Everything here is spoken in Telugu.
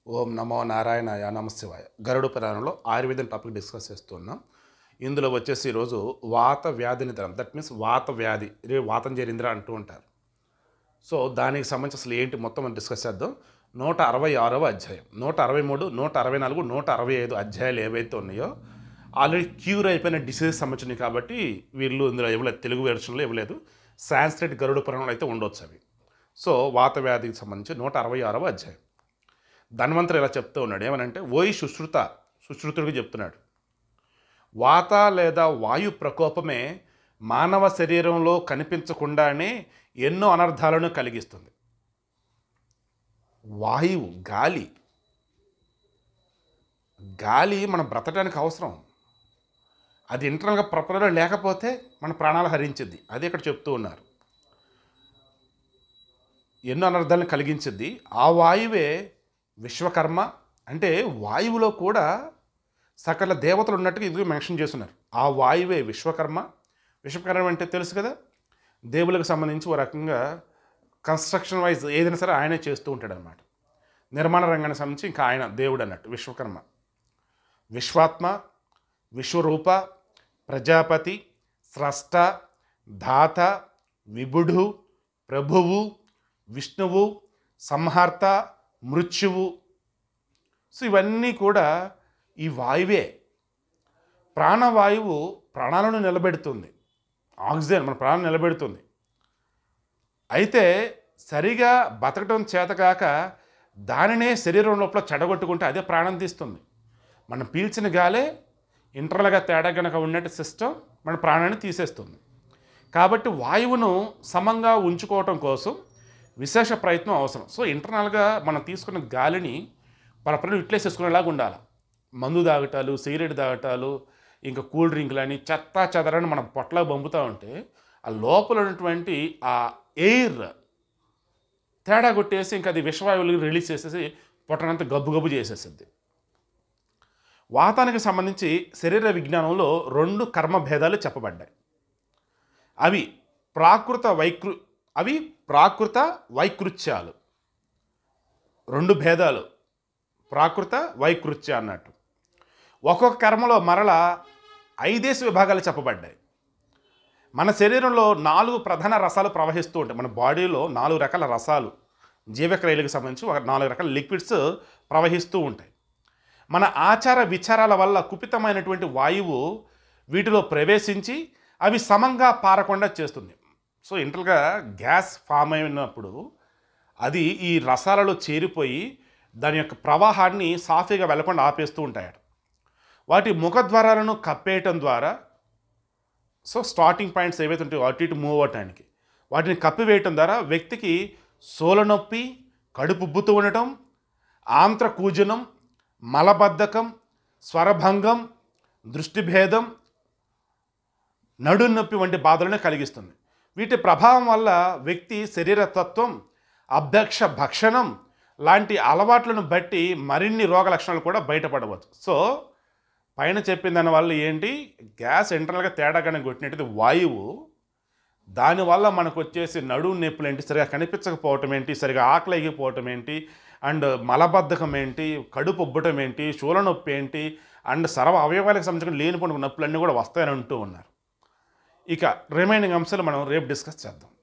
ఓం నమో నారాయణాయ నమశివాయ గరుడు పురాణంలో ఆయుర్వేదం టాపిక్ డిస్కస్ చేస్తున్నాం ఇందులో వచ్చేసి ఈరోజు వాత వ్యాధి నిద్రం దట్ మీన్స్ వాత వ్యాధి ఇది వాతం చేరింద్ర అంటూ ఉంటారు సో దానికి సంబంధించి అసలు ఏంటి మొత్తం మనం డిస్కస్ చేద్దాం నూట అరవై ఆరవ అధ్యాయం నూట అరవై మూడు నూట అరవై నాలుగు నూట అరవై ఐదు అధ్యాయాలు ఏవైతే ఉన్నాయో ఆల్రెడీ క్యూర్ అయిపోయిన డిసీజెస్ సంబంధించినవి కాబట్టి వీళ్ళు ఇందులో ఇవ్వలేదు తెలుగు వెర్షన్లో ఇవ్వలేదు సాంస్క్రిట్ గరుడు పురాణంలో అయితే ఉండొచ్చు అవి సో వాత వ్యాధికి సంబంధించి నూట అరవై ఆరవ అధ్యాయం ధన్వంతరు ఇలా చెప్తూ ఉన్నాడు ఏమనంటే ఓయి సుశ్రుత సుశ్రుతుడికి చెప్తున్నాడు వాత లేదా వాయు ప్రకోపమే మానవ శరీరంలో కనిపించకుండానే ఎన్నో అనర్థాలను కలిగిస్తుంది వాయువు గాలి గాలి మనం బ్రతకడానికి అవసరం అది ఇంటర్నల్గా ప్రపంచంలో లేకపోతే మన ప్రాణాలు హరించింది అది ఇక్కడ చెప్తూ ఉన్నారు ఎన్నో అనర్థాలను కలిగించింది ఆ వాయువే విశ్వకర్మ అంటే వాయువులో కూడా సకల దేవతలు ఉన్నట్టుగా ఇందుకు మెన్షన్ చేస్తున్నారు ఆ వాయువే విశ్వకర్మ విశ్వకర్మ అంటే తెలుసు కదా దేవులకు సంబంధించి ఓ రకంగా కన్స్ట్రక్షన్ వైజ్ ఏదైనా సరే ఆయనే చేస్తూ ఉంటాడు అనమాట నిర్మాణ రంగానికి సంబంధించి ఇంకా ఆయన దేవుడు అన్నట్టు విశ్వకర్మ విశ్వాత్మ విశ్వరూప ప్రజాపతి స్రష్ట దాత విభుడు ప్రభువు విష్ణువు సంహార్త మృత్యువు సో ఇవన్నీ కూడా ఈ వాయువే ప్రాణవాయువు ప్రాణాలను నిలబెడుతుంది ఆక్సిజన్ మన ప్రాణం నిలబెడుతుంది అయితే సరిగా బతకడం చేతకాక దానినే శరీరం లోపల చెడగొట్టుకుంటే అదే ప్రాణం తీస్తుంది మనం పీల్చిన గాలే ఇంటర్నల్గా తేడా గనక ఉన్నట్టు సిస్టమ్ మన ప్రాణాన్ని తీసేస్తుంది కాబట్టి వాయువును సమంగా ఉంచుకోవటం కోసం విశేష ప్రయత్నం అవసరం సో ఇంటర్నల్గా మనం తీసుకున్న గాలిని మన ప్రజలు యూటిలైజ్ చేసుకునేలాగా ఉండాలి మందు తాగటాలు సిగరెట్ తాగటాలు ఇంకా కూల్ డ్రింక్లని చెత్త చెదరని మనం పొట్ల పంపుతూ ఉంటే ఆ లోపల ఉన్నటువంటి ఆ ఎయిర్ తేడా కొట్టేసి ఇంకా అది విషవాయువులు రిలీజ్ చేసేసి పొట్టనంతా గబ్బు గబ్బు చేసేసింది వాతానికి సంబంధించి శరీర విజ్ఞానంలో రెండు కర్మ భేదాలు చెప్పబడ్డాయి అవి ప్రాకృత వైకృ అవి ప్రాకృత వైకృత్యాలు రెండు భేదాలు ప్రాకృత వైకృత్య అన్నట్టు ఒక్కొక్క కర్మలో మరల ఐదేసి విభాగాలు చెప్పబడ్డాయి మన శరీరంలో నాలుగు ప్రధాన రసాలు ప్రవహిస్తూ ఉంటాయి మన బాడీలో నాలుగు రకాల రసాలు జీవక్రియలకు సంబంధించి ఒక నాలుగు రకాల లిక్విడ్స్ ప్రవహిస్తూ ఉంటాయి మన ఆచార విచారాల వల్ల కుపితమైనటువంటి వాయువు వీటిలో ప్రవేశించి అవి సమంగా పారకుండా చేస్తుంది సో ఇంటర్గా గ్యాస్ ఫామ్ అయినప్పుడు అది ఈ రసాలలో చేరిపోయి దాని యొక్క ప్రవాహాన్ని సాఫీగా వెళ్లకుండా ఆపేస్తూ ఉంటాయట వాటి ముఖద్వారాలను కప్పేయటం ద్వారా సో స్టార్టింగ్ పాయింట్స్ ఏవైతే ఉంటాయో అటు ఇటు మూవ్ అవటానికి వాటిని కప్పివేయటం ద్వారా వ్యక్తికి సోల నొప్పి కడుపు ఉబ్బుతూ ఉండటం ఆంత్ర కూజనం మలబద్ధకం స్వరభంగం దృష్టిభేదం నడు నొప్పి వంటి బాధలను కలిగిస్తుంది వీటి ప్రభావం వల్ల వ్యక్తి శరీరతత్వం అభ్యక్ష భక్షణం లాంటి అలవాట్లను బట్టి మరిన్ని రోగ లక్షణాలు కూడా బయటపడవచ్చు సో పైన చెప్పిన దాని వల్ల ఏంటి గ్యాస్ ఇంటర్నల్గా తేడా కనుక కొట్టినట్టు వాయువు దానివల్ల మనకు వచ్చేసి నడుము నొప్పులు ఏంటి సరిగా కనిపించకపోవటం ఏంటి సరిగా ఆకలి ఎగిపోవటం ఏంటి అండ్ మలబద్ధకం ఏంటి కడుపు ఉబ్బటం ఏంటి శూల నొప్పి ఏంటి అండ్ సర్వ అవయవాలకు సంబంధించిన లేనిపోయిన నొప్పులన్నీ కూడా వస్తాయని అంటూ ఉన్నారు ఇక రిమైనింగ్ అంశాలు మనం రేపు డిస్కస్ చేద్దాం